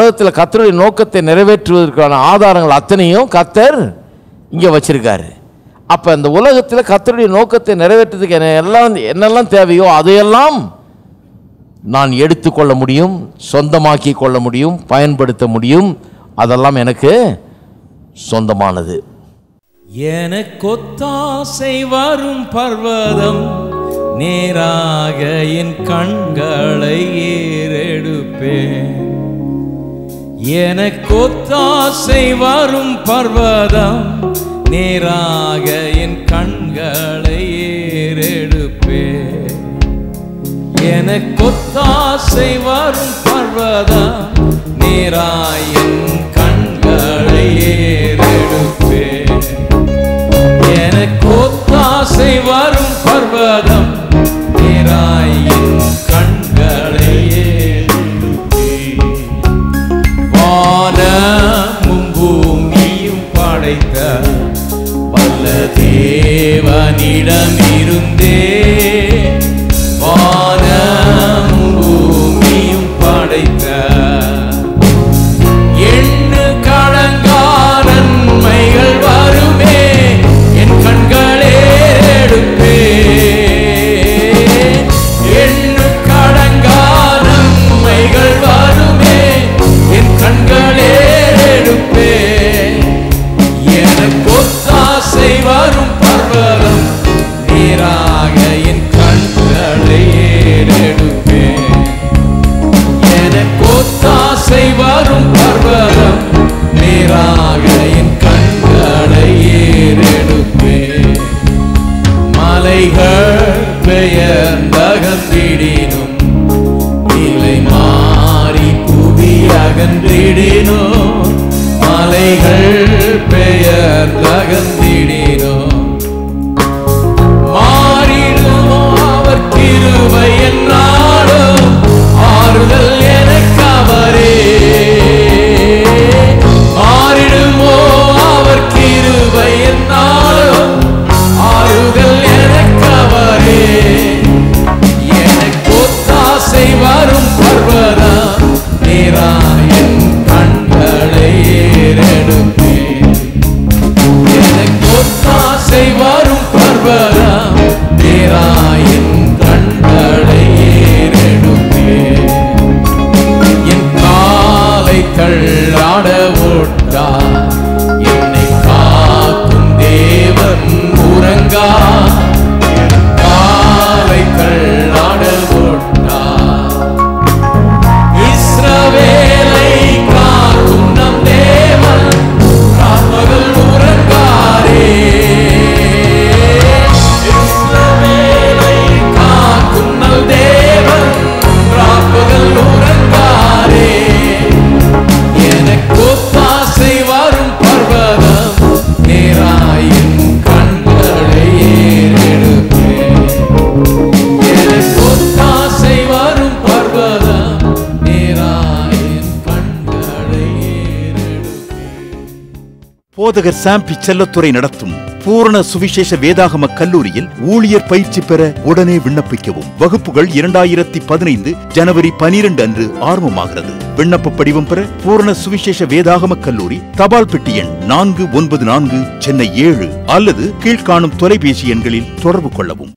உலகத்தில் கர்த்தருடைய நோக்கத்தை நிறைவேற்றுவதற்கான ஆதாரங்கள் அத்தனையும் கர்த்தர் இங்கே வச்சிருக்காரு அப்போ இந்த உலகத்தில் கர்த்தருடைய நோக்கத்தை நிறைவேற்றுறதுக்கு என்ன எல்லாம் என்னெல்லாம் தேவையோ அதையெல்லாம் நான் எடுத்துக்கொள்ள முடியும் சொந்தமாக்கி கொள்ள முடியும் பயன்படுத்த முடியும் அதெல்லாம் எனக்கு சொந்தமானது எனக்கொத்தாசை வரும் பர்வதம் நேராக என் கண்களை ஏறெடுப்பேன் எனக்கொத்தாசை வரும் பர்வதம் நேராக என் கண்களை ஏறெடுப்பேன் எனக்கொத்தாசை வரும் பர்வதம் நேராய் என் கண்களை ஏறெடுப்பேன் எனக்கொத்தாசை வரும் பர்வதம் நேராய் என் கண்களை ஏறெடுப்பேன் வானமும் பூமியும் படைத்த வல்ல தேவனிடமிருந்தே வானமும் பூமியும் படைத்த எண்ணு கடங்கா நன்மைகள் வருமே என் கண்களே எடுப்பே எண்ணு கடங்கா நன்மைகள் வருமே என் கண்களே எடுப்பே எனக்கு ஒத்தாசை வரும் பர்வதம் நேராக என் கண்களை ஏறெடுப்பேன் எனக்கு ஒத்தாசை வரும் பர்வதம் நேராக என் கண்களை ஏறெடுப்பேன் மலைகள் பெயர்ந்தகந்திடினும் நிலை மாறி புவி அகன்றிடினும் மலைகள் பெயர்ந்தகந்திடினும் மாறிடுமோ அவர் கிருபை என்னாலும் ஆறுதல் எனக்கு அவரே மாறிடுமோ அவர் கிருபை என்னாலும் ஆறுதல் எனக்கு அவரே எனக்கு ஒத்தாசை வரும் பர்வதம் நேராயன் கண்களை ஏறெடுப்பேன் எனக்கு ஒத்தாசை வரும் பர்வதம் நேராயன் கண்களை ஏறெடுப்பேன் என் காலை தள்ளாட ஓட்டா என்னை காக்கும் தேவன் உறங்கா என் காலை தள்ளாட ஓட்டா இஸ்ரவேலை காக்கும் நம் தேவன் ராப்பகல் உறங்காரே இஸ்ரவேலை காக்கும் நம் தேவன் ராப்பகல் உறங்காரே எனக்கு ஒத்தாசை வரும் பர்வதம் நேராயின் கண்களை ஏறெடுப்பேன் எனக்கு ஒத்தாசை வரும் பர்வதம் நேராயின் கண்களை ஏறெடுப்பேன் போதகர் சாம்பி செல்லத்துறை நடத்தும் பூரண சுவிசேஷ வேதாகம கல்லூரியில் ஊழியர் பயிற்சி பெற உடனே விண்ணப்பிக்கவும் வகுப்புகள் இரண்டாயிரத்தி பதினைந்து ஜனவரி பனிரெண்டு அன்று ஆரம்பமாகிறது விண்ணப்ப படிவம் பெற பூரண சுவிசேஷ வேதாகம கல்லூரி தபால் பெட்டி எண் நான்கு ஒன்பது நான்கு சென்னை ஏழு அல்லது கீழ்காணும் தொலைபேசி எண்களில் தொடர்பு கொள்ளவும்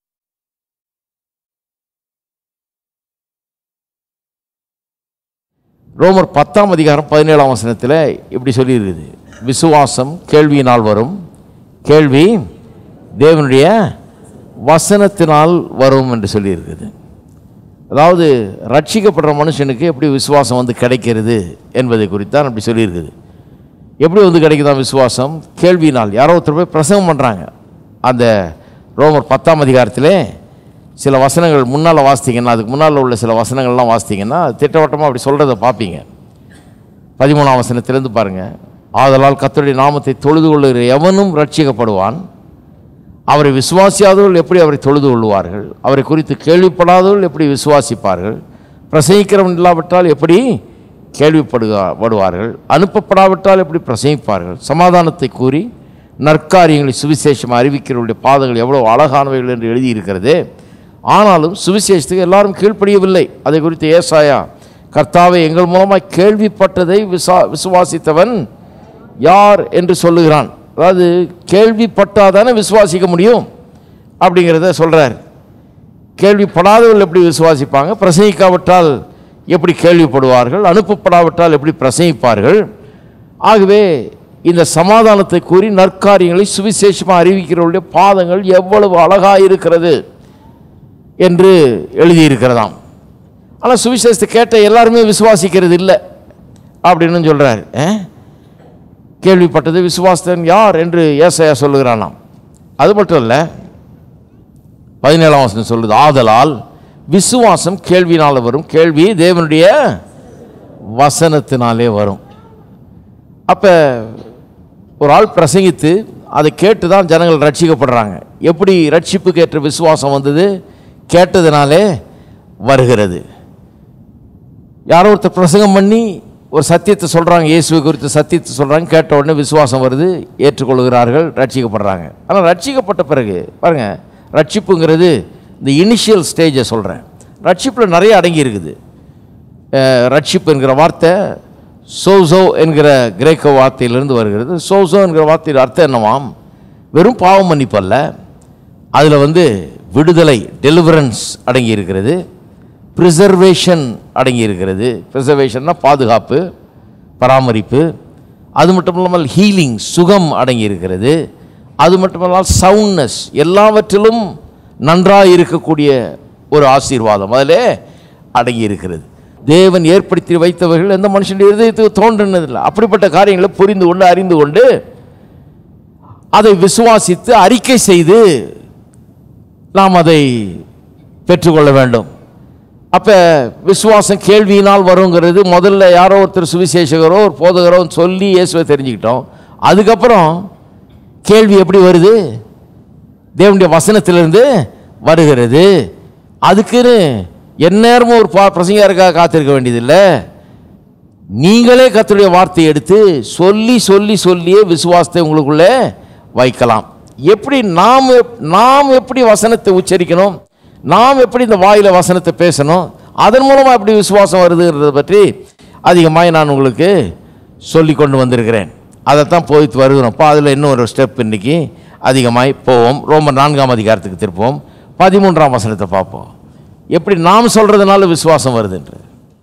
ரோமர் பத்தாம் அதிகாரம் பதினேழாம் வசனத்தில் இப்படி சொல்லியிருக்குது விசுவாசம் கேள்வியினால் வரும் கேள்வி தேவனுடைய வசனத்தினால் வரும் என்று சொல்லியிருக்குது அதாவது ரட்சிக்கப்படுற மனுஷனுக்கு எப்படி விசுவாசம் வந்து கிடைக்கிறது என்பதை குறித்தான் அப்படி சொல்லியிருக்குது எப்படி வந்து கிடைக்குதா விசுவாசம் கேள்வியினால் யாரோ ஒருத்தர் போய் பிரசங்கம் பண்ணுறாங்க அந்த ரோமர் பத்தாம் அதிகாரத்திலே சில வசனங்கள் முன்னால் வாசித்தீங்கன்னா அதுக்கு முன்னால் உள்ள சில வசனங்கள்லாம் வாசித்தீங்கன்னா அது திட்டவட்டமாக அப்படி சொல்கிறத பார்ப்பீங்க பதிமூணாம் வசனத்திலேருந்து பாருங்கள் ஆதலால் கர்த்தருடைய நாமத்தை தொழுது கொள்ளுகிற எவனும் ரட்சிக்கப்படுவான் அவரை விசுவாசியாதவர்கள் எப்படி அவரை தொழுது கொள்வார்கள் அவரை குறித்து கேள்விப்படாதவர்கள் எப்படி விசுவாசிப்பார்கள் பிரசங்கிக்கிறவன் இல்லாவிட்டால் எப்படி கேள்விப்படுவார்கள் அனுப்பப்படாவிட்டால் எப்படி பிரசங்கிப்பார்கள் சமாதானத்தை கூறி நற்காரியங்களை சுவிசேஷம் அறிவிக்கிறவருடைய பாதங்கள் எவ்வளவு அழகானவைகள் என்று எழுதியிருக்கிறது ஆனாலும் சுவிசேஷத்துக்கு எல்லாரும் கீழ்ப்படியவில்லை அதை குறித்து ஏசாயா கர்த்தாவை எங்கள் மூலமாக கேள்விப்பட்டதை விசா விசுவாசித்தவன் யார் என்று சொல்லுகிறான் அதாவது கேள்விப்பட்டாதானே விசுவாசிக்க முடியும் அப்படிங்கிறத சொல்கிறார் கேள்விப்படாதவர்கள் எப்படி விசுவாசிப்பாங்க பிரசங்கிக்காவிட்டால் எப்படி கேள்விப்படுவார்கள் அனுப்பப்படாவிட்டால் எப்படி பிரசங்கிப்பார்கள் ஆகவே இந்த சமாதானத்தை கூறி நற்காரியங்களை சுவிசேஷமாக அறிவிக்கிறவருடைய பாதங்கள் எவ்வளவு அழகாக இருக்கிறது என்று எழுதியிருக்கிறதாம் ஆனால் சுவிசேஷத்தை கேட்ட எல்லாருமே விசுவாசிக்கிறது இல்லை அப்படின்னு சொல்கிறார் கேள்விப்பட்டது விசுவாசத்தன் யார் என்று ஏசையா சொல்லுகிறானாம் அது மட்டும் இல்லை பதினேழாம் வசனம் சொல்லுது ஆதலால் விசுவாசம் கேள்வினால் வரும் கேள்வி தேவனுடைய வசனத்தினாலே வரும் அப்போ ஒரு ஆள் பிரசங்கித்து அதை கேட்டு தான் ஜனங்கள் ரட்சிக்கப்படுறாங்க எப்படி ரட்சிப்புக்கு ஏற்ற விசுவாசம் வந்தது கேட்டதுனாலே வருகிறது யாரோ ஒருத்தர் பிரசங்கம் பண்ணி ஒரு சத்தியத்தை சொல்கிறாங்க இயேசுவை குறித்து சத்தியத்தை சொல்கிறாங்க கேட்ட உடனே விசுவாசம் வருது ஏற்றுக்கொள்கிறார்கள் ரட்சிக்கப்படுறாங்க ஆனால் ரட்சிக்கப்பட்ட பிறகு பாருங்கள் ரட்சிப்புங்கிறது இந்த இனிஷியல் ஸ்டேஜை சொல்கிறேன் ரட்சிப்பில் நிறைய அடங்கி இருக்குது அஹ், ரட்சிப்பு என்கிற வார்த்தை சோசோ என்கிற கிரேக்க வார்த்தையிலிருந்து வருகிறது சோசோ என்கிற வார்த்தையின் அர்த்தம் என்னவாம் வெறும் பாவம் மன்னிப்பு அல்ல அதில் வந்து விடுதலை டெலிவரன்ஸ் அடங்கி இருக்கிறது ப்ரிசர்வேஷன் அடங்கி இருக்கிறது ப்ரிசர்வேஷன்னா பாதுகாப்பு பராமரிப்பு அது மட்டும் இல்லாமல் ஹீலிங் சுகம் அடங்கி இருக்கிறது அது மட்டுமல்லாமல் சவுண்ட்னஸ் எல்லாவற்றிலும் நன்றாக இருக்கக்கூடிய ஒரு ஆசீர்வாதம் அதிலே அடங்கி இருக்கிறது தேவன் ஏற்படுத்தி வைத்தவர்கள் எந்த மனுஷனுடைய இதயத்துக்கு தோன்றினதில்லை அப்படிப்பட்ட காரியங்களை புரிந்து கொண்டு அறிந்து கொண்டு அதை விசுவாசித்து அறிக்கை செய்து நாம் அதை பெற்றுக்கொள்ள வேண்டும் அப்போ விசுவாசம் கேள்வியினால் வருங்கிறது முதல்ல யாரோ ஒருத்தர் சுவிசேஷகரோ ஒரு போதகரோ சொல்லி இயேசுவை தெரிஞ்சுக்கிட்டோம் அதுக்கப்புறம் கேள்வி எப்படி வருது தேவனுடைய வசனத்திலிருந்து வருகிறது அதுக்குன்னு எந்நேரமும் ஒரு பா பிரசங்கருக்காக காத்திருக்க வேண்டியதில்லை நீங்களே கர்த்தருடைய வார்த்தையை எடுத்து சொல்லி சொல்லி சொல்லியே விசுவாசத்தை உங்களுக்குள்ளே வைக்கலாம் எப்படி நாம் எப்- நாம் எப்படி வசனத்தை உச்சரிக்கணும் நாம் எப்படி இந்த வாயில வசனத்தை பேசணும் அதன் மூலமாக எப்படி விசுவாசம் வருதுங்கிறத பற்றி அதிகமாக நான் உங்களுக்கு சொல்லி கொண்டு வந்திருக்கிறேன் அதைத்தான் போயிட்டு வருகிறோம்ப்பா அதில் இன்னும் ஒரு ஸ்டெப் இன்னைக்கு அதிகமாய் போவோம் ரொம்ப நான்காம் அதிகாரத்துக்கு திருப்போம் பதிமூன்றாம் வசனத்தை பார்ப்போம் எப்படி நாம் சொல்கிறதுனால விசுவாசம் வருதுன்று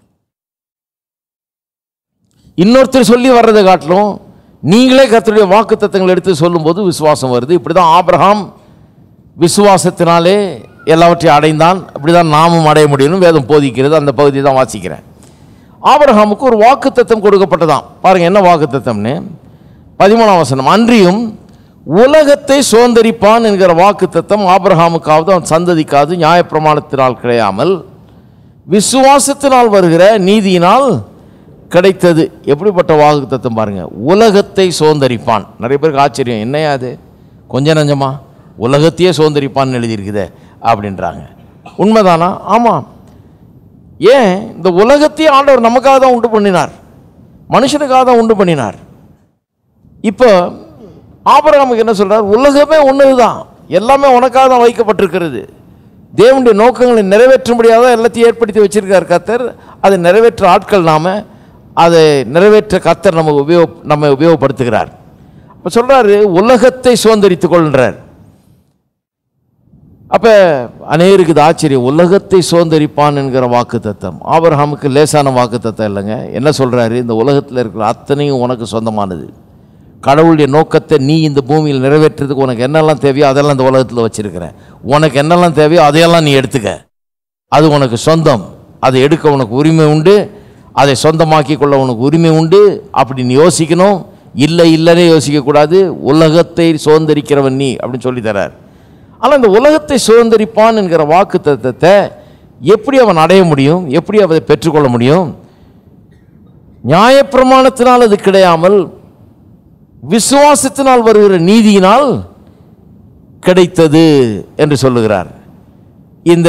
இன்னொருத்தர் சொல்லி வர்றதை காட்டிலும் நீங்களே கர்த்தருடைய வாக்கு தத்தங்களை எடுத்து சொல்லும்போது விசுவாசம் வருது இப்படி தான் ஆபிரகாம் விசுவாசத்தினாலே எல்லாவற்றையும் அடைந்தான் அப்படி தான் நாமும் அடைய முடியும்னு வேதம் போதிக்கிறது அந்த பகுதியை தான் வாசிக்கிறேன் ஆபிரகாமுக்கு ஒரு வாக்கு தத்தம் கொடுக்கப்பட்டதாம் பாருங்க என்ன வாக்கு தத்தம்னு பதிமூணாம் வசனம் அன்றியும் உலகத்தை சுதந்தரிப்பான் என்கிற வாக்கு தத்தம் ஆபிரகாமுக்காவது அவன் சந்ததிக்காவது நியாயப்பிரமாணத்தினால் கிடையாமல் விசுவாசத்தினால் வருகிற நீதியினால் கிடைத்தது எப்படிப்பட்ட வாக்கு தத்துவம் பாருங்க உலகத்தை சுதந்தரிப்பான் நிறைய பேருக்கு ஆச்சரியம் என்னையா அது கொஞ்ச நஞ்சமா உலகத்தையே சுதந்தரிப்பான்னு எழுதியிருக்குதே அப்படின்றாங்க உண்மைதானா ஆமாம் ஏன் இந்த உலகத்தையே ஆண்டவர் நமக்காக தான் உண்டு பண்ணினார் மனுஷனுக்காக தான் உண்டு பண்ணினார் இப்போ ஆபரகாமுக்கு என்ன சொல்றார் உலகமே ஒன்று தான் எல்லாமே உனக்காக தான் வைக்கப்பட்டிருக்கிறது தேவனுடைய நோக்கங்களை நிறைவேற்ற முடியாத எல்லாத்தையும் ஏற்படுத்தி வச்சிருக்கார் கத்தர் அதை நிறைவேற்ற ஆட்கள் நாம அதை நிறைவேற்ற கத்தர் நம்ம உபயோக நம்ம உபயோகப்படுத்துகிறார் அப்போ சொல்றாரு உலகத்தை சுதந்திரித்துக் கொள்கிறார் அப்போ அநேருக்கு இது ஆச்சரியம் உலகத்தை சுதந்திரிப்பான் என்கிற வாக்கு தத்தம் ஆபரகாமுக்கு லேசான வாக்கு தத்தம் இல்லைங்க என்ன சொல்றாரு இந்த உலகத்தில் இருக்கிற அத்தனையும் உனக்கு சொந்தமானது கடவுளுடைய நோக்கத்தை நீ இந்த பூமியில் நிறைவேற்றுறதுக்கு உனக்கு என்னெல்லாம் தேவையோ அதெல்லாம் இந்த உலகத்தில் வச்சிருக்கிற உனக்கு என்னெல்லாம் தேவையோ அதையெல்லாம் நீ எடுத்துக்க அது உனக்கு சொந்தம் அதை எடுக்க உனக்கு உரிமை உண்டு அதை சொந்தமாக்கி கொள்ள உனக்கு உரிமை உண்டு அப்படி நீ யோசிக்கணும் இல்லை இல்லைன்னே யோசிக்கக்கூடாது உலகத்தை சுதந்திரிக்கிறவன் நீ அப்படின்னு சொல்லி தரார் ஆனால் இந்த உலகத்தை சுதந்திரிப்பான் என்கிற வாக்கு தத்தத்தை எப்படி அவன் அடைய முடியும் எப்படி அதை பெற்றுக்கொள்ள முடியும் நியாயப்பிரமாணத்தினால் அது கிடையாமல் விசுவாசத்தினால் வருகிற நீதியினால் கிடைத்தது என்று சொல்லுகிறார் இந்த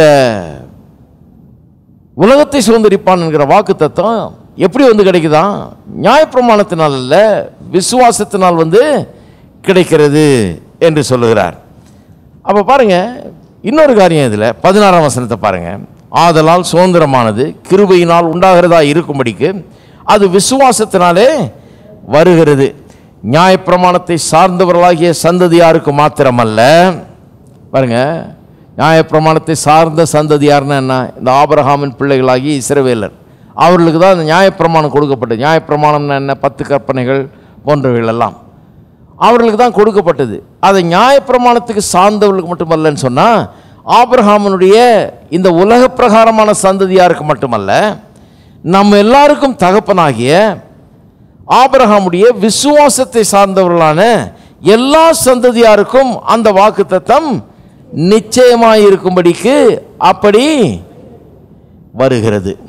உலகத்தை சுதந்திரிப்பான் என்கிற வாக்கு தத்துவம் எப்படி வந்து கிடைக்குதா நியாயப்பிரமாணத்தினால் அல்ல விசுவாசத்தினால் வந்து கிடைக்கிறது என்று சொல்லுகிறார் அப்போ பாருங்க இன்னொரு காரியம் இதில் பதினாறாம் வசனத்தை பாருங்க ஆதலால் சுதந்திரமானது கிருபையினால் உண்டாகிறதா இருக்கும்படிக்கு அது விசுவாசத்தினாலே வருகிறது நியாயப்பிரமாணத்தை சார்ந்தவர்களாகிய சந்ததியாருக்கு மாத்திரமல்ல பாருங்க நியாயப்பிரமாணத்தை சார்ந்த சந்ததியார்னா என்ன இந்த ஆபிரகாமின் பிள்ளைகளாகிய இஸ்ரவேலர் அவர்களுக்கு தான் இந்த நியாயப்பிரமாணம் கொடுக்கப்பட்டது நியாயப்பிரமாணம்னா என்ன பத்து கற்பனைகள் போன்றவைகள் எல்லாம் அவர்களுக்கு தான் கொடுக்கப்பட்டது அதை நியாயப்பிரமாணத்துக்கு சார்ந்தவர்களுக்கு மட்டுமல்லன்னு சொன்னால் ஆபிரகாமனுடைய இந்த உலக பிரகாரமான சந்ததியாருக்கு மட்டுமல்ல நம்ம எல்லாருக்கும் தகப்பனாகிய ஆபிரகாமுடைய விசுவாசத்தை சார்ந்தவர்களான எல்லா சந்ததியாருக்கும் அந்த வாக்குத்தத்தம் நிச்சயமாய் இருக்கும்படிக்கு அப்படி வருகிறது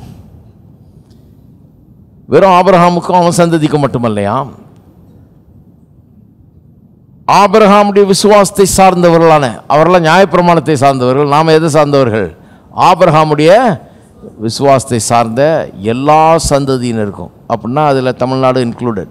வெறும் ஆபிரகாமுக்கும் அவன் சந்ததிக்கும் மட்டுமல்லையாம் ஆபிரகாமுடைய விசுவாசத்தை சார்ந்தவர்களான அவரெல்லாம் நியாயப்பிரமாணத்தை சார்ந்தவர்கள் நாம் எதை சார்ந்தவர்கள் ஆபிரகாமுடைய விசுவாசத்தை சார்ந்த எல்லா சந்ததியினருக்கும் அப்படின்னா அதில் தமிழ்நாடு இன்க்ளூடட்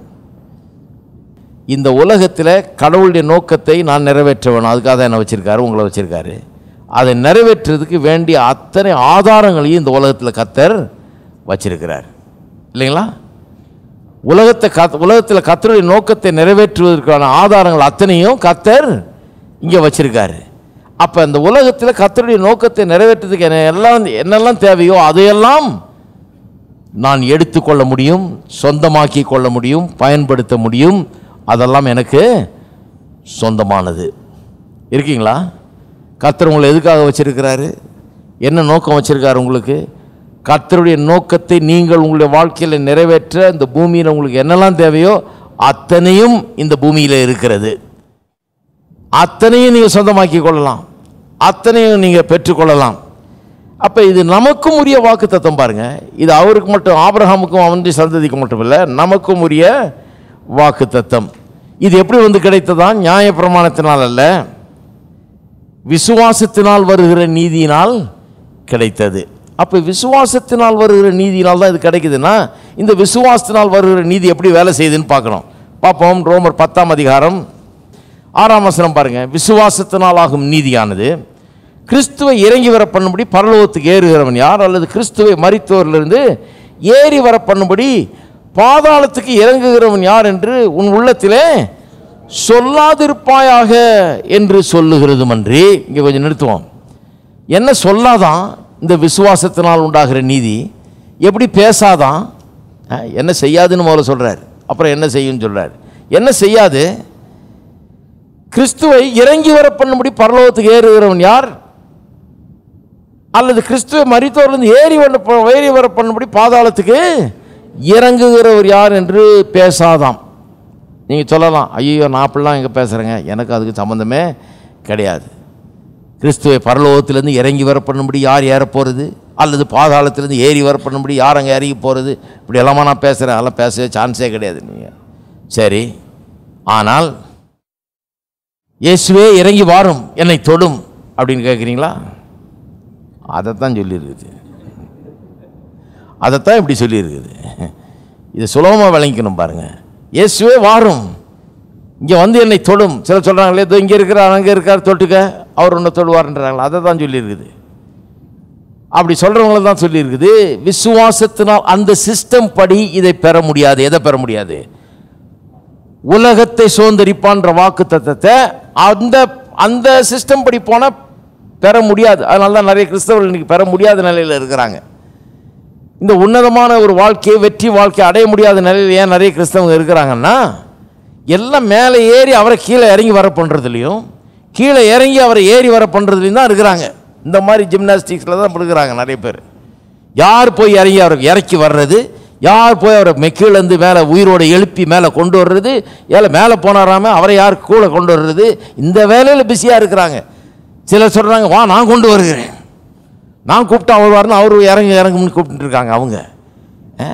இந்த உலகத்தில் கடவுளுடைய நோக்கத்தை நான் நிறைவேற்ற வேணும் அதுக்காக தான் என்ன வச்சுருக்காரு உங்களை வச்சுருக்காரு அதை நிறைவேற்றுறதுக்கு வேண்டிய அத்தனை ஆதாரங்களையும் இந்த உலகத்தில் கத்தர் வச்சிருக்கிறார் இல்லைங்களா உலகத்தை கத் உலகத்தில் கத்தருடைய நோக்கத்தை நிறைவேற்றுவதற்கான ஆதாரங்கள் அத்தனையும் கத்தர் இங்கே வச்சிருக்காரு அப்போ இந்த உலகத்தில் கத்தருடைய நோக்கத்தை நிறைவேற்றுறதுக்கு என்ன எல்லாம் என்னெல்லாம் தேவையோ அதையெல்லாம் நான் எடுத்துக்கொள்ள முடியும் சொந்தமாக்கி கொள்ள முடியும் பயன்படுத்த முடியும் அதெல்லாம் எனக்கு சொந்தமானது இருக்கீங்களா கர்த்தர் உங்களை எதுக்காக வச்சிருக்கிறாரு என்ன நோக்கம் வச்சிருக்காரு உங்களுக்கு கர்த்தருடைய நோக்கத்தை நீங்கள் உங்களுடைய வாழ்க்கையில் நிறைவேற்ற இந்த பூமியில் உங்களுக்கு என்னெல்லாம் தேவையோ அத்தனையும் இந்த பூமியில் இருக்கிறது அத்தனையும் நீங்கள் சொந்தமாக்கி கொள்ளலாம் அத்தனையும் நீங்கள் பெற்றுக்கொள்ளலாம் அப்போ இது நமக்கும் உரிய வாக்கு தத்துவம் பாருங்க இது அவருக்கு மட்டும் ஆபிரகாமுக்கும் அவனுடைய சந்ததிக்கு மட்டும் இல்லை நமக்கும் உரிய வாக்கு தத்தம் இது எப்படி வந்து கிடைத்ததா நியாய பிரமாணத்தினால் அல்ல விசுவாசத்தினால் வருகிற நீதியினால் கிடைத்தது அப்போ விசுவாசத்தினால் வருகிற நீதியினால் தான் இது கிடைக்குதுன்னா இந்த விசுவாசத்தினால் வருகிற நீதி எப்படி வேலை செய்யுதுன்னு பார்க்கணும் பார்ப்போம் ரோமர் பத்தாம் அதிகாரம் ஆறாம் வசனம் பாருங்க விசுவாசத்தினால் ஆகும் நீதியானது கிறிஸ்துவை இறங்கி வர பண்ணும்படி பரலோகத்துக்கு ஏறுகிறவன் யார் அல்லது கிறிஸ்துவை மரித்தோரிலிருந்து ஏறி வர பண்ணும்படி பாதாளத்துக்கு இறங்குகிறவன் யார் என்று உன் உள்ளத்திலே சொல்லாதிருப்பாயாக என்று சொல்லுகிறதுமன்றி இங்கே கொஞ்சம் நிறுத்துவோம் என்ன சொல்லாதான் இந்த விசுவாசத்தினால் உண்டாகிற நீதி எப்படி பேசாதான் அஹ், என்ன செய்யாதுன்னு முதல்ல சொல்றார் அப்புறம் என்ன செய்யும்னு சொல்றார் என்ன செய்யாது கிறிஸ்துவை இறங்கி வர பண்ணும்படி பரலோகத்துக்கு ஏறுகிறவன் யார் அல்லது கிறிஸ்துவை மரித்தோர்லேருந்து ஏறி வர ஏறி வர பண்ணும்படி பாதாளத்துக்கு இறங்குகிறவர் யார் என்று பேசாதாம் நீங்கள் சொல்லலாம் ஐயோ நான் அப்படிலாம் இங்கே பேசுகிறேங்க எனக்கு அதுக்கு சம்மந்தமே கிடையாது கிறிஸ்துவை பரலோகத்திலேருந்து இறங்கி வர பண்ணும்படி யார் ஏற போகிறது அல்லது பாதாளத்திலேருந்து ஏறி வர பண்ணும்படி யார் அங்கே இறங்கி போகிறது இப்படி எல்லாமா நான் பேசுகிறேன் அதெல்லாம் பேசவே சான்ஸே கிடையாது நீங்கள் சரி ஆனால் இயேசுவே இறங்கி வாரும் என்னை தொடும் அப்படின்னு கேட்குறீங்களா அதைத்தான் சொல்லியிருக்குது அதைத்தான் இப்படி சொல்லியிருக்குது இதை சுலபமாக விளங்கிக்கணும் பாருங்க இயேசுவே வாரும் இங்கே வந்து என்னை தொடும் சிலர் சொல்கிறாங்களே இதோ இங்கே இருக்கிறார் அங்கே இருக்கார் தொட்டுக்க அவர் உன்னை தொடுவார்ன்றாங்களா அதை தான் சொல்லியிருக்குது அப்படி சொல்கிறவங்கள தான் சொல்லியிருக்குது விசுவாசத்தினால் அந்த சிஸ்டம் படி இதை பெற முடியாது எதை பெற முடியாது உலகத்தை சுதந்திரிப்பான்ற வாக்கு தத்தத்தை அந்த அந்த சிஸ்டம் படி போனால் பெற முடியாது அதனால தான் நிறைய கிறிஸ்தவர்கள் இன்னைக்கு பெற முடியாத நிலையில் இருக்கிறாங்க இந்த உன்னதமான ஒரு வாழ்க்கையை வெற்றி வாழ்க்கையை அடைய முடியாத நிலையில் ஏன் நிறைய கிறிஸ்தவங்க இருக்கிறாங்கன்னா எல்லாம் மேலே ஏறி அவரை கீழே இறங்கி வர பண்ணுறதுலையும் கீழே இறங்கி அவரை ஏறி வர பண்ணுறதுலையும் தான் இருக்கிறாங்க இந்த மாதிரி ஜிம்னாஸ்டிக்ஸில் தான் இருக்கிறாங்க நிறைய பேர் யார் போய் இறங்கி அவரை இறக்கி வர்றது யார் போய் அவரை மெ- கீழே இருந்து மேலே உயிரோட எழுப்பி மேலே கொண்டு வர்றது ஏல மேலே போனாராம அவரை யார் கூட கொண்டு வர்றது இந்த வேலையில் பிஸியாக இருக்கிறாங்க சிலர் சொல்கிறாங்க வா நான் கொண்டு வருகிறேன் நான் கூப்பிட்டா அவர் வரணும் அவர் இறங்கி இறங்கும்னு கூப்பிட்டு இருக்காங்க அவங்க ஆ?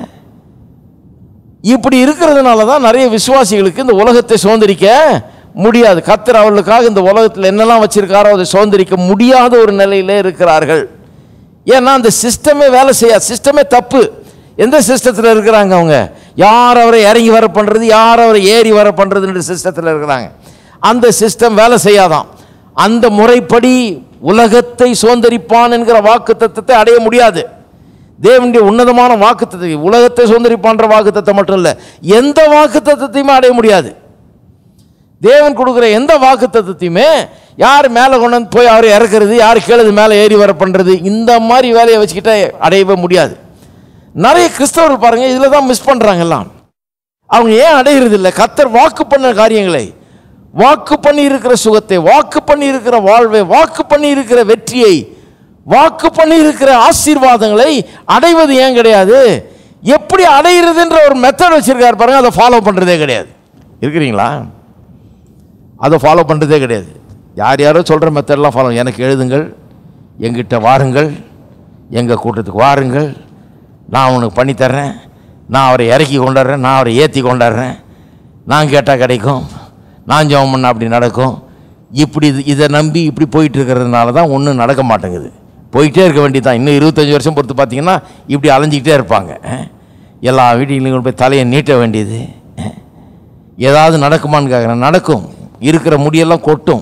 இப்படி இருக்கிறதுனால தான் நிறைய விசுவாசிகளுக்கு இந்த உலகத்தை சுதந்திரிக்க முடியாது கத்தர் அவர்களுக்காக இந்த உலகத்தில் என்னெல்லாம் வச்சிருக்காரோ அதை சுதந்திரிக்க முடியாத ஒரு நிலையிலே இருக்கிறார்கள் ஏன்னா அந்த சிஸ்டமே வேலை செய்யாது சிஸ்டமே தப்பு எந்த சிஸ்டத்தில் இருக்கிறாங்க அவங்க யார் அவரை இறங்கி வர பண்ணுறது யார் அவரை ஏறி வர பண்ணுறதுன்ற சிஸ்டத்தில் இருக்கிறாங்க அந்த சிஸ்டம் வேலை செய்யாதான் அந்த முறைப்படி உலகத்தை சுதந்திரிப்பான் என்கிற வாக்கு தத்துவத்தை அடைய முடியாது தேவனுடைய உன்னதமான வாக்கு தத்துவம் உலகத்தை சுதந்திரிப்பான்ற வாக்கு தத்துவம் மட்டும் இல்லை எந்த வாக்கு தத்துவத்தையுமே அடைய முடியாது தேவன் கொடுக்குற எந்த வாக்கு தத்துவத்தையுமே யார் மேலே கொண்டு வந்து போய் அவர் இறக்குறது யார் கீழது மேலே ஏறி வர பண்ணுறது இந்த மாதிரி வேலையை வச்சுக்கிட்டே அடையவே முடியாது நிறைய கிறிஸ்தவர்கள் பாருங்க இதில் தான் மிஸ் பண்ணுறாங்க எல்லாம் அவங்க ஏன் அடையிறது இல்லை கத்தர் வாக்கு பண்ண காரியங்களை வாக்கு பண்ணி இருக்கிற சுகத்தை வாக்கு பண்ணி இருக்கிற வாழ்வை வாக்கு பண்ணி இருக்கிற வெற்றியை வாக்கு பண்ணி இருக்கிற ஆசீர்வாதங்களை அடைவது ஏன் கிடையாது எப்படி அடையிறதுன்ற ஒரு மெத்தட் வச்சிருக்காரு பாருங்க அதை ஃபாலோ பண்ணுறதே கிடையாது இருக்கிறீங்களா அதை ஃபாலோ பண்ணுறதே கிடையாது யார் யாரோ சொல்கிற மெத்தட்லாம் ஃபாலோ எனக்கு எழுதுங்கள் எங்கிட்ட வாருங்கள் எங்கள் கூட்டத்துக்கு வாருங்கள் நான் உனக்கு பண்ணித்தர்றேன் நான் அவரை இறக்கி கொண்டாடுறேன் நான் அவரை ஏற்றி கொண்டாடுறேன் நான் கேட்டால் கிடைக்கும் நான் ஜெபம் பண்ண அப்படி நடக்கும் இப்படி இது- இதை நம்பி இப்படி போயிட்டு இருக்கிறதுனால தான் ஒன்றும் நடக்க மாட்டேங்குது போயிட்டே இருக்க வேண்டியதான் இன்னும் இருபத்தஞ்சி வருஷம் பொறுத்து பார்த்தீங்கன்னா இப்படி அலைஞ்சிக்கிட்டே இருப்பாங்க அஹ். எல்லா வீடுகளிலும் போய் தலையை நீட்ட வேண்டியது அஹ். ஏதாவது நடக்குமான்னு கேட்குறேன் நடக்கும் இருக்கிற முடியெல்லாம் கொட்டும்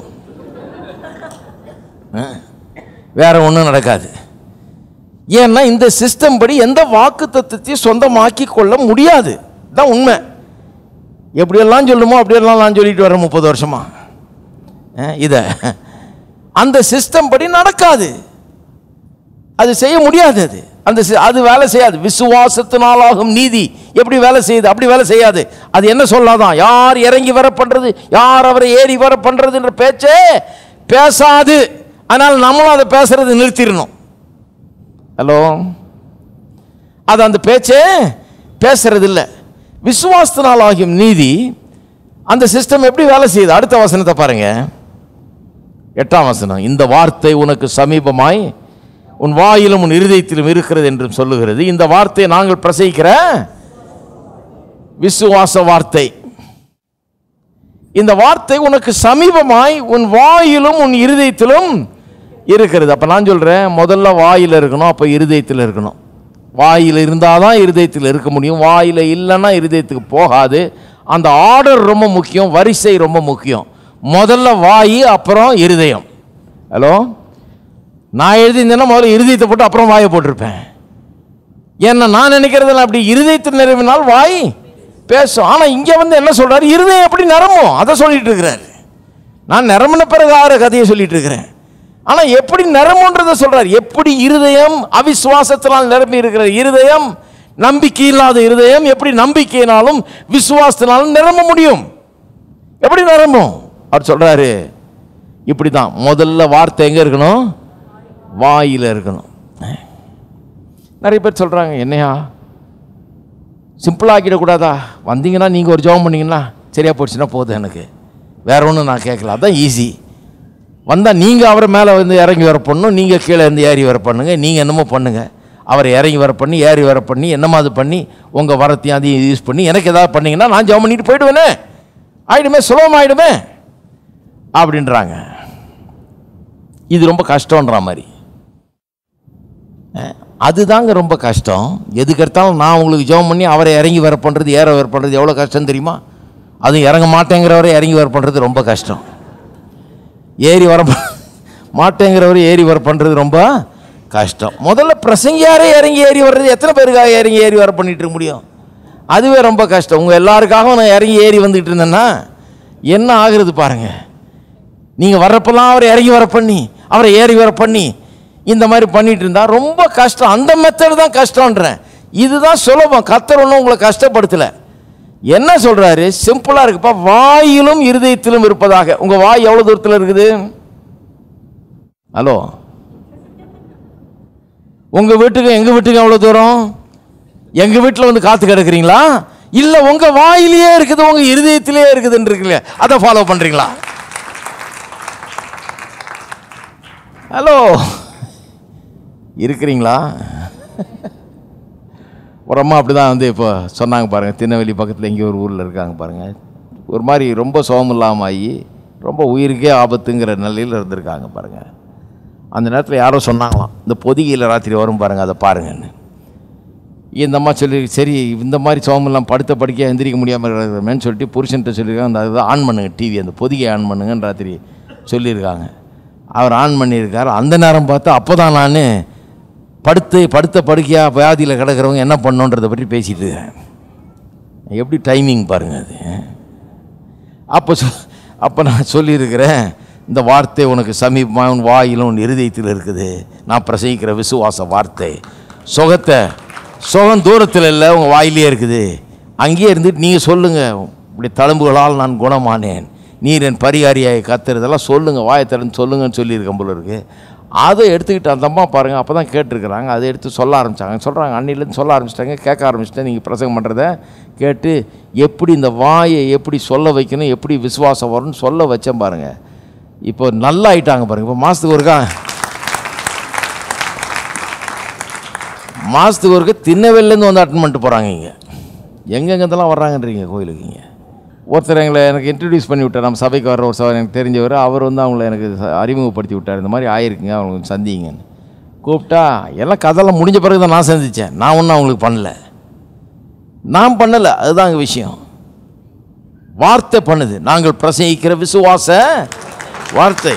அஹ். வேற ஒன்றும் நடக்காது ஏன்னா இந்த சிஸ்டம் படி எந்த வாக்கு தத்துவத்தையும் சொந்தமாக்கி கொள்ள முடியாது தான் உண்மை எப்படியெல்லாம் சொல்லுமோ அப்படியெல்லாம் நான் சொல்லிட்டு வரேன் முப்பது வருஷமா அஹ், இதை அந்த சிஸ்டம் படி நடக்காது அது செய்ய முடியாது அது அந்த சி- அது வேலை செய்யாது விசுவாசத்தினாலாகும் நீதி எப்படி வேலை செய்யுது அப்படி வேலை செய்யாது அது என்ன சொல்லாதான் யார் இறங்கி வர பண்றது யார் அவரை ஏறி வர பண்றதுன்ற பேச்சே பேசாது அதனால் நம்மளும் அதை பேசுறது நிறுத்திடணும் ஹலோ அது அந்த பேச்சே பேசுறது இல்லை விசுவாசத்தினால் ஆகியும் நீதி அந்த சிஸ்டம் எப்படி வேலை செய்யுது அடுத்த வசனத்தை பாருங்க எட்டாம் வசனம் இந்த வார்த்தை உனக்கு சமீபமாய் உன் வாயிலும் உன் இருதயத்திலும் இருக்கிறது என்றும் சொல்லுகிறது இந்த வார்த்தையை நாங்கள் பிரசவிக்கிற விசுவாச வார்த்தை இந்த வார்த்தை உனக்கு சமீபமாய் உன் வாயிலும் உன் இருதயத்திலும் இருக்கிறது அப்ப நான் சொல்றேன் முதல்ல வாயில் இருக்கணும் அப்ப இருதயத்தில் இருக்கணும் வாயில் இருந்தால் தான் இருதயத்தில் இருக்க முடியும் வாயில் இல்லைன்னா இருதயத்துக்கு போகாது அந்த ஆர்டர் ரொம்ப முக்கியம் வரிசை ரொம்ப முக்கியம் முதல்ல வாய் அப்புறம் இருதயம் ஹலோ நான் எழுதியிருந்தேன்னா முதல்ல இருதயத்தை போட்டு அப்புறம் வாயை போட்டிருப்பேன் ஏன்னா நான் நினைக்கிறதுல அப்படி இருதயத்தில் நிரம்பினால் வாய் பேசும் ஆனால் இங்கே வந்து என்ன சொல்றாரு இருதயம் எப்படி நிரம்பும் அதை சொல்லிட்டு இருக்கிறாரு நான் நிரம்பின பிறகு ஆகிற கதையை சொல்லிட்டு இருக்கிறேன் ஆனால் எப்படி நிரம்புன்றதை சொல்றாரு எப்படி இருதயம் அவிசுவாசத்தினால் நிரம்பி இருக்கிற இருதயம் நம்பிக்கை இல்லாத இருதயம் எப்படி நம்பிக்கையினாலும் விசுவாசத்தினாலும் நிரம்ப முடியும் எப்படி நிரம்பும் அவர் சொல்றாரு இப்படி தான் முதல்ல வார்த்தை எங்கே இருக்கணும் வாயில் இருக்கணும் நிறைய பேர் சொல்கிறாங்க என்னையா சிம்பிளாக ஆக்கிடக்கூடாதா வந்தீங்கன்னா நீங்கள் ஒரு ஜெபம் பண்ணீங்கன்னா சரியா போச்சுன்னா போதும் எனக்கு வேற ஒன்றும் நான் கேட்கல அதான் ஈஸி வந்தால் நீங்கள் அவரை மேலே வந்து இறங்கி வர பண்ணணும் நீங்கள் கீழே இருந்து ஏறி வர பண்ணுங்க நீங்கள் என்னமோ பண்ணுங்க அவரை இறங்கி வர பண்ணி ஏறி வர பண்ணி என்னமா அது பண்ணி உங்கள் வரத்தையும் அதையும் யூஸ் பண்ணி எனக்கு ஏதாவது பண்ணீங்கன்னா நான் ஜெபம் பண்ணிட்டு போயிடுவேனே ஆயிடுமே சுலபம் ஆயிடுமே அப்படின்றாங்க இது ரொம்ப கஷ்டன்ற மாதிரி அஹ், அதுதாங்க ரொம்ப கஷ்டம் எதுக்கு எடுத்தாலும் நான் உங்களுக்கு ஜெபம் பண்ணி அவரை இறங்கி வர பண்ணுறது ஏற வர பண்ணுறது எவ்வளோ கஷ்டம் தெரியுமா அதுவும் இறங்க மாட்டேங்கிறவரை இறங்கி வர பண்ணுறது ரொம்ப கஷ்டம் ஏறி வர ப- மாட்டேங்கிறவரை ஏறி வர பண்ணுறது ரொம்ப கஷ்டம் முதல்ல பிரசங்கியாரே இறங்கி ஏறி வர்றது எத்தனை பேருக்காக இறங்கி ஏறி வர பண்ணிட்டு இருக்க முடியும் அதுவே ரொம்ப கஷ்டம் உங்கள் எல்லாருக்காகவும் நான் இறங்கி ஏறி வந்துட்டு இருந்தேன்னா என்ன ஆகுறது பாருங்க நீங்கள் வர்றப்பெல்லாம் அவரை இறங்கி வர பண்ணி அவரை ஏறி வர பண்ணி இந்த மாதிரி பண்ணிட்டு இருந்தா ரொம்ப கஷ்டம் அந்த மெத்தட் தான் கஷ்டம்ன்றேன் இதுதான் சுலபம் கத்தர் ஒன்றும் உங்களை கஷ்டப்படுத்தலை என்ன சொல்றாரு சிம்பிளா இருக்குப்பா வாயிலும் இருதயத்திலும் இருப்பதாக உங்க வாய் எவ்வளவு தூரத்தில் இருக்குது ஹலோ உங்க வீட்டுக்கு எங்க வீட்டுக்கு எவ்வளவு தூரம் எங்க வீட்டில் வந்து காத்து கிடக்குறீங்களா இல்ல உங்க வாயிலேயே இருக்குது உங்க இருதயத்திலேயே இருக்குதுன்னு இருக்குல்ல அதை ஃபாலோ பண்றீங்களா ஹலோ இருக்கிறீங்களா ஒரு அம்மா அப்படி தான் வந்து இப்போ சொன்னாங்க பாருங்கள் திருநெல்வேலி பக்கத்தில் எங்கேயோ ஒரு ஊரில் இருக்காங்க பாருங்கள் ஒரு மாதிரி ரொம்ப சோகம் இல்லாமல் ஆகி ரொம்ப உயிருக்கே ஆபத்துங்கிற நிலையில் இருந்திருக்காங்க பாருங்கள் அந்த நேரத்தில் யாரோ சொன்னாங்களாம் இந்த பொதிகையில் ராத்திரி வரும் பாருங்கள் அதை பாருங்கன்னு இந்த அம்மா சொல்லி சரி இந்த மாதிரி சோகமெல்லாம் படுத்த படுக்கையாக எந்திரிக்க முடியாமல் இருக்கிறமேன்னு சொல்லிட்டு புருஷன்ட்ட சொல்லியிருக்காங்க அந்த அதை ஆன் பண்ணுங்க டிவி அந்த பொதிகை ஆன் பண்ணுங்கன்னு ராத்திரி சொல்லியிருக்காங்க அவர் ஆன் பண்ணியிருக்கார் அந்த நேரம் பார்த்து அப்போ தான் நான் படுத்து படுத்த படுக்கையாக வியாதியில் கிடக்கிறவங்க என்ன பண்ணோன்றதை பற்றி பேசிட்டு இருக்கேன் எப்படி டைமிங் பாருங்கள் அது அப்போ சொ அப்போ நான் சொல்லியிருக்கிறேன் இந்த வார்த்தை உனக்கு சமீபமாக உன் வாயிலும் உன் இருதயத்தில் இருக்குது நான் பிரசங்கிக்கிற விசுவாச வார்த்தை சுகத்தை சுகம் தூரத்தில் இல்லை உங்கள் வாயிலே இருக்குது அங்கேயே இருந்துட்டு நீங்கள் சொல்லுங்கள் இப்படி தழும்புகளால் நான் குணமானேன் நீர் என் பரிகாரியாய் கத்துறதெல்லாம் சொல்லுங்கள் வாயை திறந்து சொல்லுங்கன்னு சொல்லியிருக்கேன் போல இருக்கு அதை எடுத்துக்கிட்டு அந்த அம்மா பாருங்கள் அப்போ தான் கேட்டிருக்கிறாங்க அதை எடுத்து சொல்ல ஆரம்பித்தாங்க சொல்கிறாங்க அன்னிலேருந்து சொல்ல ஆரம்பிச்சிட்டாங்க கேட்க ஆரம்பிச்சிட்டேன் நீங்கள் பிரசங்கம் பண்ணுறத கேட்டு எப்படி இந்த வாயை எப்படி சொல்ல வைக்கணும் எப்படி விசுவாசம் வரும்னு சொல்ல வச்சேன் பாருங்கள் இப்போ நல்லா ஆயிட்டாங்க பாருங்கள் இப்போ மாதத்துக்கு ஒருக்கா மாதத்துக்கு ஒருக்க திண்ணவேலேருந்து வந்து அட்டன் பண்ணிட்டு போகிறாங்க இங்கே எங்கெங்கெந்தெல்லாம் வர்றாங்கன்றீங்க கோயிலுக்கு இங்கே ஒருத்தர் எங்களை எனக்கு இன்ட்ரடியூஸ் பண்ணி விட்டார் நம்ம சபைக்கு வர்ற ஒரு சபை எனக்கு தெரிஞ்சவர் அவர் வந்து அவங்கள எனக்கு ச- அறிமுகப்படுத்தி விட்டார் இந்த மாதிரி ஆயிருக்குங்க அவங்க கொஞ்சம் சந்திங்கன்னு கூப்பிட்டா எல்லாம் கதெல்லாம் முடிஞ்ச பிறகு தான் நான் சந்தித்தேன் நான் ஒன்றும் அவங்களுக்கு பண்ணல நான் பண்ணலை அதுதான் அங்கே விஷயம் வார்த்தை பண்ணுது நாங்கள் பிரசங்கிக்கிற விசுவாச வார்த்தை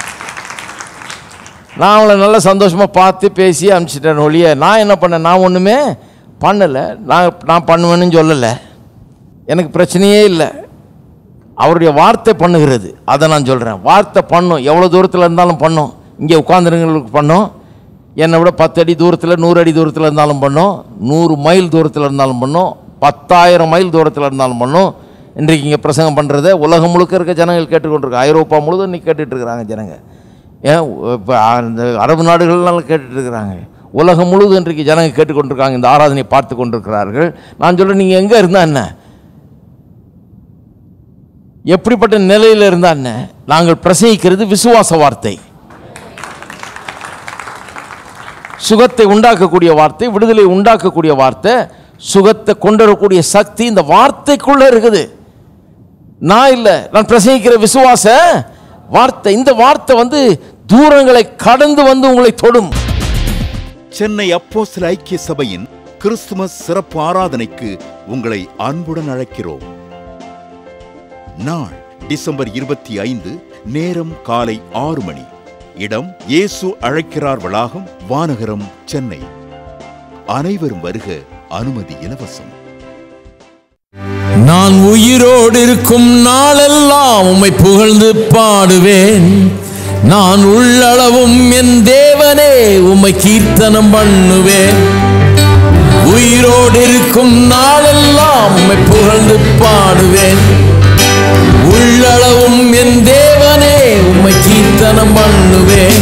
நான் அவளை நல்லா சந்தோஷமாக பார்த்து பேசி அனுப்பிச்சிட்டேன் ஒழிய நான் என்ன பண்ணேன் நான் ஒன்றுமே பண்ணலை நான் நான் பண்ணுவேன்னு சொல்லலை எனக்கு பிரச்சனையே இல்லை அவருடைய வார்த்தை பண்ணுகிறது அதை நான் சொல்கிறேன் வார்த்தை பண்ணும் எவ்வளோ தூரத்தில் இருந்தாலும் பண்ணும் இங்கே உட்காந்துருங்களுக்கு பண்ணும் என்னை விட பத்து அடி தூரத்தில் நூறு அடி தூரத்தில் இருந்தாலும் பண்ணும் நூறு மைல் தூரத்தில் இருந்தாலும் பண்ணும் பத்தாயிரம் மைல் தூரத்தில் இருந்தாலும் பண்ணும் இன்றைக்கு இங்கே பிரசங்கம் பண்ணுறத உலகம் முழுக்க இருக்க ஜனங்கள் கேட்டுக்கொண்டிருக்காங்க ஐரோப்பா முழுதும் இன்னைக்கு கேட்டுட்டு இருக்கிறாங்க ஜனங்க ஏன் இப்போ அந்த அரபு நாடுகள்லாம் கேட்டுட்டு இருக்கிறாங்க உலகம் முழுவதும் இன்றைக்கு ஜனங்க கேட்டுக்கொண்டிருக்காங்க இந்த ஆராதனை பார்த்து கொண்டிருக்கிறார்கள் நான் சொல்கிறேன் நீங்கள் எங்கே இருந்தா என்ன எப்படிப்பட்ட நிலையில் இருந்தா என்ன நாங்கள் பிரசங்கிக்கிறது விசுவாச வார்த்தை சுகத்தை உண்டாக்கக்கூடிய வார்த்தை விடுதலை உண்டாக்கக்கூடிய வார்த்தை சுகத்தை கொண்டு வரக்கூடிய சக்தி இந்த வார்த்தைக்குள்ள இருக்குது நான் இல்லை நான் பிரசங்கிக்கிற விசுவாச வார்த்தை இந்த வார்த்தை வந்து தூரங்களை கடந்து வந்து உங்களை தொடும் சென்னை அப்போஸ்தல ஐக்கிய சபையின் கிறிஸ்துமஸ் சிறப்பு ஆராதனைக்கு உங்களை அன்புடன் அழைக்கிறோம் நாள் டிசம்பர் இருபத்தி ஐந்து நேரம் காலை ஆறு மணி இடம் இயேசு அழைக்கிறார் வளாகம் வானகரம் சென்னை அனைவரும் வருக அனுமதி இலவசம் நான் உயிரோடு இருக்கும் நாளெல்லாம் உம்மை புகழ்ந்து பாடுவேன் நான் உள்ளளவும் என் தேவனே உம்மை கீர்த்தனம் பண்ணுவேன் உயிரோடு இருக்கும் நாளெல்லாம் உம்மை புகழ்ந்து பாடுவேன் உள்ளளவும் என் தேவனே உம்மை கீர்த்தனம் பண்ணுவேன்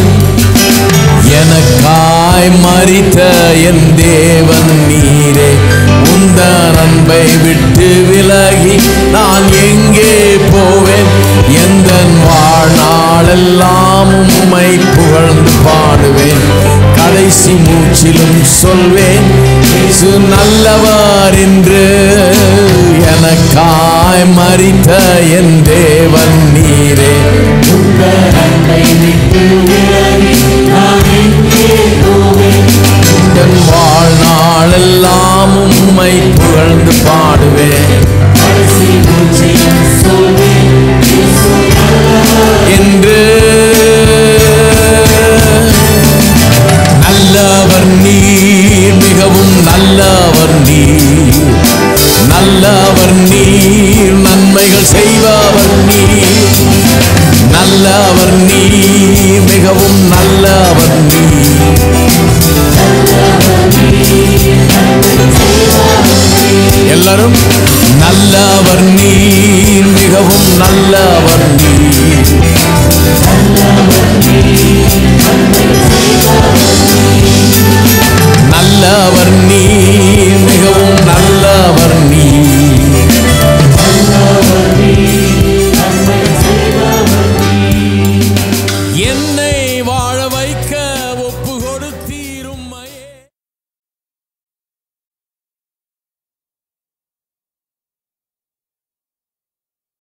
எனக்காய் மறித்த என் தேவன் நீரே உந்தன் அன்பை விட்டு விலகி நான் எங்கே போவேன் எந்த வாழ்நாளெல்லாம் உம்மை புகழ்ந்து பாடுவேன் கடைசி மூச்சிலும் சொல்வேன் இயேசு நல்லவர் என்று எனக்காய் மறித்த என் தேவன் நீரே என் வாழ்நாளெல்லாம் உம்மை புகழ்ந்து பாடுவேன் என்று நல்லவர் நீர் மிகவும் நல்லவர் நீர் நல்லவர் நீர் நன்மைகள் செய்பவர் நீர் நல்லவர் நீர் மிகவும் நல்லவர் நீர் எல்லாரும் நல்லவர் நீ